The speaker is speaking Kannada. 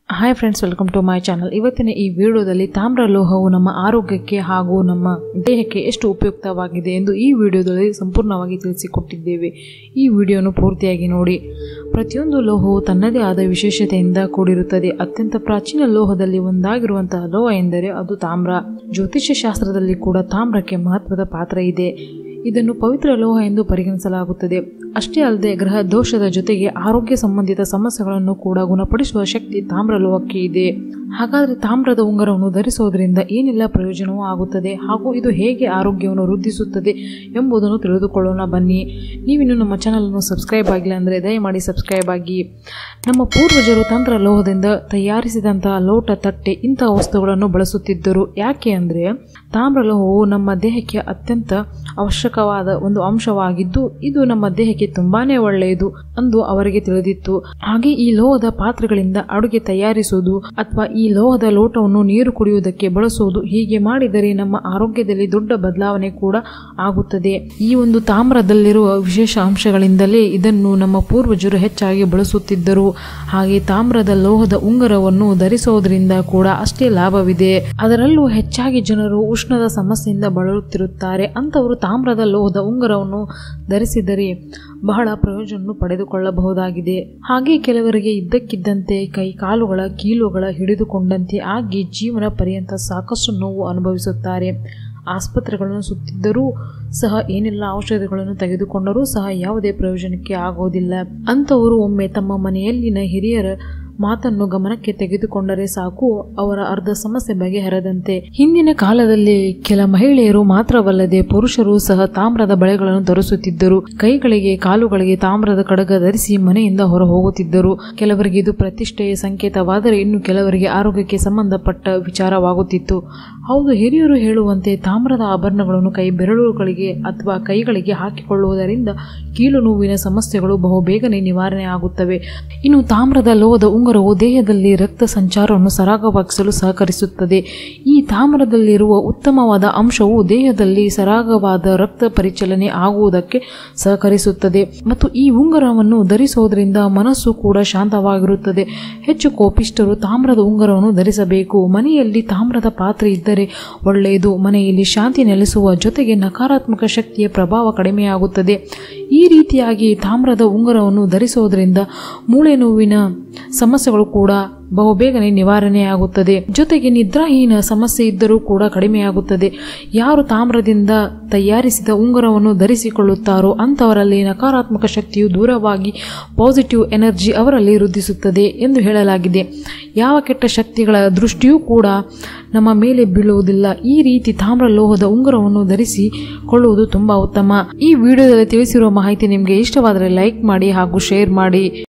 hi friends welcome to my channel ಇವತ್ತಿನ ಈ ವಿಡಿಯೋದಲ್ಲಿ ತಾಮ್ರ ಲೋಹವು ನಮ್ಮ ಆರೋಗ್ಯಕ್ಕೆ ಹಾಗೂ ನಮ್ಮ ದೇಹಕ್ಕೆ ಎಷ್ಟು ಉಪಯುಕ್ತವಾಗಿದೆ ಎಂದು ಈ ವಿಡಿಯೋದಲ್ಲಿ ಸಂಪೂರ್ಣವಾಗಿ ತಿಳಿಸಿಕೊಟ್ಟಿದ್ದೇವೆ ಈ ವಿಡಿಯೋನು ಪೂರ್ತಿಯಾಗಿ ನೋಡಿ ಪ್ರತಿಯೊಂದು ಲೋಹವು ತನ್ನದೇ ಆದ ವಿಶೇಷತೆಯಿಂದ ಕೂಡಿರುತ್ತದೆ ಅತ್ಯಂತ ಪ್ರಾಚೀನ ಲೋಹದಲ್ಲಿ ಒಂದಾಗಿರುವಂತಹ ಲೋಹ ಎಂದರೆ ಅದು ತಾಮ್ರ ಜ್ಯೋತಿಷ್ಯ ಶಾಸ್ತ್ರದಲ್ಲಿ ಕೂಡ ತಾಮ್ರಕ್ಕೆ ಮಹತ್ವದ ಪಾತ್ರ ಇದೆ ಇದನ್ನು ಪವಿತ್ರ ಲೋಹ ಎಂದು ಪರಿಗಣಿಸಲಾಗುತ್ತದೆ ಅಷ್ಟೇ ಅಲ್ಲದೆ ಗ್ರಹ ದೋಷದ ಜೊತೆಗೆ ಆರೋಗ್ಯ ಸಂಬಂಧಿತ ಸಮಸ್ಯೆಗಳನ್ನು ಕೂಡ ಗುಣಪಡಿಸುವ ಶಕ್ತಿ ತಾಮ್ರ ಲೋಹಕ್ಕೆ ಇದೆ ಹಾಗಾದರೆ ತಾಮ್ರದ ಉಂಗುರವನ್ನು ಧರಿಸೋದ್ರಿಂದ ಏನೆಲ್ಲ ಪ್ರಯೋಜನವೂ ಆಗುತ್ತದೆ ಹಾಗೂ ಇದು ಹೇಗೆ ಆರೋಗ್ಯವನ್ನು ವೃದ್ಧಿಸುತ್ತದೆ ಎಂಬುದನ್ನು ತಿಳಿದುಕೊಳ್ಳೋಣ ಬನ್ನಿ ನೀವಿನ್ನು ನಮ್ಮ ಚಾನಲನ್ನು ಸಬ್ಸ್ಕ್ರೈಬ್ ಆಗಿಲ್ಲ ಅಂದರೆ ದಯಮಾಡಿ ಸಬ್ಸ್ಕ್ರೈಬ್ ಆಗಿ ನಮ್ಮ ಪೂರ್ವಜರು ತಂತ್ರ ಲೋಹದಿಂದ ತಯಾರಿಸಿದಂತಹ ಲೋಟ ತಟ್ಟೆ ಇಂತಹ ವಸ್ತುಗಳನ್ನು ಬಳಸುತ್ತಿದ್ದರು ಯಾಕೆ ಅಂದರೆ ತಾಮ್ರ ಲೋಹವು ನಮ್ಮ ದೇಹಕ್ಕೆ ಅತ್ಯಂತ ಅವಶ್ಯಕವಾದ ಒಂದು ಅಂಶವಾಗಿದ್ದು ಇದು ನಮ್ಮ ದೇಹಕ್ಕೆ ತುಂಬಾನೇ ಒಳ್ಳೆಯದು ಎಂದು ಅವರಿಗೆ ತಿಳಿದಿತ್ತು ಹಾಗೆ ಈ ಲೋಹದ ಪಾತ್ರೆಗಳಿಂದ ಅಡುಗೆ ತಯಾರಿಸುವುದು ಅಥವಾ ಈ ಲೋಹದ ಲೋಟವನ್ನು ನೀರು ಕುಡಿಯುವುದಕ್ಕೆ ಬಳಸುವುದು ಹೀಗೆ ಮಾಡಿದರೆ ನಮ್ಮ ಆರೋಗ್ಯದಲ್ಲಿ ದೊಡ್ಡ ಬದಲಾವಣೆ ಕೂಡ ಆಗುತ್ತದೆ ಈ ಒಂದು ತಾಮ್ರದಲ್ಲಿರುವ ವಿಶೇಷ ಅಂಶಗಳಿಂದಲೇ ಇದನ್ನು ನಮ್ಮ ಪೂರ್ವಜರು ಹೆಚ್ಚಾಗಿ ಬಳಸುತ್ತಿದ್ದರು ಹಾಗೆ ತಾಮ್ರದ ಲೋಹದ ಉಂಗುರವನ್ನು ಧರಿಸೋದ್ರಿಂದ ಕೂಡ ಅಷ್ಟೇ ಲಾಭವಿದೆ ಅದರಲ್ಲೂ ಹೆಚ್ಚಾಗಿ ಜನರು ಉಷ್ಣದ ಸಮಸ್ಯೆಯಿಂದ ಬಳಲುತ್ತಿರುತ್ತಾರೆ ಅಂತವರು ತಾಮ್ರದ ಲೋಹದ ಉಂಗುರವನ್ನು ಧರಿಸಿದರೆ ಬಹಳ ಪ್ರಯೋಜನ ಪಡೆದುಕೊಳ್ಳಬಹುದಾಗಿದೆ ಹಾಗೆ ಕೆಲವರಿಗೆ ಇದ್ದಕ್ಕಿದ್ದಂತೆ ಕೈ ಕಾಲುಗಳ ಕೀಲುಗಳ ಹಿಡಿದುಕೊಂಡಂತೆ ಆಗಿ ಜೀವನ ಪರ್ಯಂತ ಸಾಕಷ್ಟು ನೋವು ಅನುಭವಿಸುತ್ತಾರೆ ಆಸ್ಪತ್ರೆಗಳನ್ನು ಸುತ್ತಿದ್ದರೂ ಸಹ ಏನೆಲ್ಲ ಔಷಧಿಗಳನ್ನು ತೆಗೆದುಕೊಂಡರೂ ಸಹ ಯಾವುದೇ ಪ್ರಯೋಜನಕ್ಕೆ ಆಗೋದಿಲ್ಲ ಅಂಥವರು ಒಮ್ಮೆ ತಮ್ಮ ಮನೆಯಲ್ಲಿನ ಹಿರಿಯರ ಮಾತನ್ನು ಗಮನಕ್ಕೆ ತೆಗೆದುಕೊಂಡರೆ ಸಾಕು ಅವರ ಅರ್ಧ ಸಮಸ್ಯೆ ಬಗೆಹರದಂತೆ ಹಿಂದಿನ ಕಾಲದಲ್ಲಿ ಕೆಲ ಮಹಿಳೆಯರು ಮಾತ್ರವಲ್ಲದೆ ಪುರುಷರು ಸಹ ತಾಮ್ರದ ಬಳೆಗಳನ್ನು ಧರಿಸುತ್ತಿದ್ದರು ಕೈಗಳಿಗೆ ಕಾಲುಗಳಿಗೆ ತಾಮ್ರದ ಕಡಗ ಧರಿಸಿ ಮನೆಯಿಂದ ಹೊರ ಹೋಗುತ್ತಿದ್ದರು ಕೆಲವರಿಗೆ ಇದು ಪ್ರತಿಷ್ಠೆಯ ಸಂಕೇತವಾದರೆ ಇನ್ನು ಕೆಲವರಿಗೆ ಆರೋಗ್ಯಕ್ಕೆ ಸಂಬಂಧಪಟ್ಟ ವಿಚಾರವಾಗುತ್ತಿತ್ತು ಹೌದು ಹಿರಿಯರು ಹೇಳುವಂತೆ ತಾಮ್ರದ ಆಭರಣಗಳನ್ನು ಕೈ ಬೆರಳುಗಳಿಗೆ ಅಥವಾ ಕೈಗಳಿಗೆ ಹಾಕಿಕೊಳ್ಳುವುದರಿಂದ ಕೀಲು ನೋವಿನ ಸಮಸ್ಯೆಗಳು ಬಹುಬೇಗನೆ ನಿವಾರಣೆ ಆಗುತ್ತವೆ ಇನ್ನು ತಾಮ್ರದ ಲೋಹದ ಉಂಗುರವು ದೇಹದಲ್ಲಿ ರಕ್ತ ಸಂಚಾರವನ್ನು ಸರಾಗವಾಗಿಸಲು ಸಹಕರಿಸುತ್ತದೆ ಈ ತಾಮ್ರದಲ್ಲಿರುವ ಉತ್ತಮವಾದ ಅಂಶವು ದೇಹದಲ್ಲಿ ಸರಾಗವಾದ ರಕ್ತ ಪರಿಚಲನೆ ಆಗುವುದಕ್ಕೆ ಸಹಕರಿಸುತ್ತದೆ ಮತ್ತು ಈ ಉಂಗುರವನ್ನು ಧರಿಸೋದ್ರಿಂದ ಮನಸ್ಸು ಕೂಡ ಶಾಂತವಾಗಿರುತ್ತದೆ ಹೆಚ್ಚು ಕೋಪಿಷ್ಟರು ತಾಮ್ರದ ಉಂಗುರವನ್ನು ಧರಿಸಬೇಕು ಮನೆಯಲ್ಲಿ ತಾಮ್ರದ ಪಾತ್ರೆ ಇದ್ದರೆ ಒಳ್ಳೆಯದು ಮನೆಯಲ್ಲಿ ಶಾಂತಿ ನೆಲೆಸುವ ಜೊತೆಗೆ ನಕಾರಾತ್ಮಕ ಶಕ್ತಿಯ ಪ್ರಭಾವ ಕಡಿಮೆಯಾಗುತ್ತದೆ ಈ ರೀತಿಯಾಗಿ ತಾಮ್ರದ ಉಂಗುರವನ್ನು ಧರಿಸೋದ್ರಿಂದ ಮೂಳೆ ನೋವಿನ ಸಮಸ್ಯೆಗಳು ಕೂಡ ಬಹುಬೇಗನೆ ನಿವಾರಣೆಯಾಗುತ್ತದೆ ಜೊತೆಗೆ ನಿದ್ರಾಹೀನ ಸಮಸ್ಯೆ ಇದ್ದರೂ ಕೂಡ ಕಡಿಮೆಯಾಗುತ್ತದೆ ಯಾರು ತಾಮ್ರದಿಂದ ತಯಾರಿಸಿದ ಉಂಗುರವನ್ನು ಧರಿಸಿಕೊಳ್ಳುತ್ತಾರೋ ಅಂಥವರಲ್ಲಿ ನಕಾರಾತ್ಮಕ ಶಕ್ತಿಯು ದೂರವಾಗಿ ಪಾಸಿಟಿವ್ ಎನರ್ಜಿ ಅವರಲ್ಲಿ ವೃದ್ಧಿಸುತ್ತದೆ ಎಂದು ಹೇಳಲಾಗಿದೆ ಯಾವ ಕೆಟ್ಟ ಶಕ್ತಿಗಳ ದೃಷ್ಟಿಯೂ ಕೂಡ ನಮ್ಮ ಮೇಲೆ ಬೀಳುವುದಿಲ್ಲ ಈ ರೀತಿ ತಾಮ್ರ ಲೋಹದ ಉಂಗುರವನ್ನು ಧರಿಸಿಕೊಳ್ಳುವುದು ತುಂಬಾ ಉತ್ತಮ ಈ ವಿಡಿಯೋದಲ್ಲಿ ತಿಳಿಸಿರುವ ಮಾಹಿತಿ ನಿಮಗೆ ಇಷ್ಟವಾದರೆ ಲೈಕ್ ಮಾಡಿ ಹಾಗೂ ಶೇರ್ ಮಾಡಿ